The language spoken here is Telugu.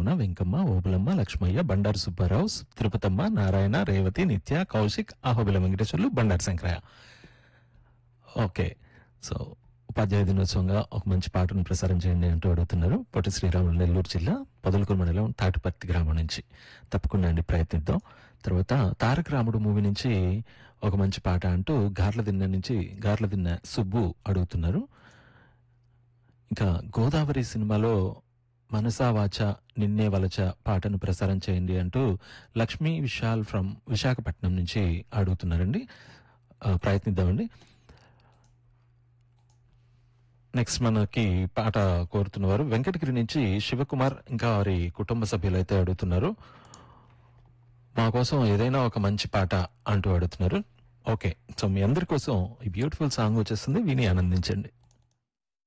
రమణ వెంకమ్మ ఓబులమ్మ లక్ష్మయ్య బండారు సుబ్బారావు తిరుపతమ్మ నారాయణ రేవతి నిత్య కౌశిక్ ఆహోబిల వెంకటేశ్వర్లు బండారు శంకరయ్య ఓకే సో ఉపాధ్యాయ దినోత్సవంగా ఒక మంచి పాటను ప్రసారం చేయండి అంటూ అడుగుతున్నారు పొట్టి శ్రీరాములు నెల్లూరు జిల్లా పొదలకూరు మండలం తాటిపర్తి గ్రామం నుంచి తప్పకుండా అండి ప్రయత్నిద్దాం తర్వాత తారక రాముడు మూవీ నుంచి ఒక మంచి పాట అంటూ గార్ల దిన్న నుంచి గార్ల దిన్న సుబ్బు అడుగుతున్నారు ఇంకా గోదావరి సినిమాలో మనసా వాచ నిన్నే వలచ పాటను ప్రసారం చేయండి అంటూ లక్ష్మీ విశాల్ ఫ్రమ్ విశాఖపట్నం నుంచి అడుగుతున్నారండి ఆ, ప్రయత్నిద్దామండి నెక్స్ట్ మనకి పాట కోరుతున్నవారు వెంకటగిరి నుంచి శివకుమార్ ఇంకా వారి కుటుంబ సభ్యులు అయితే అడుగుతున్నారు మా కోసం ఏదైనా ఒక మంచి పాట అంటూ అడుగుతున్నారు ఓకే సో మీ అందరి కోసం ఈ బ్యూటిఫుల్ సాంగ్ వచ్చేస్తుంది విని ఆనందించండి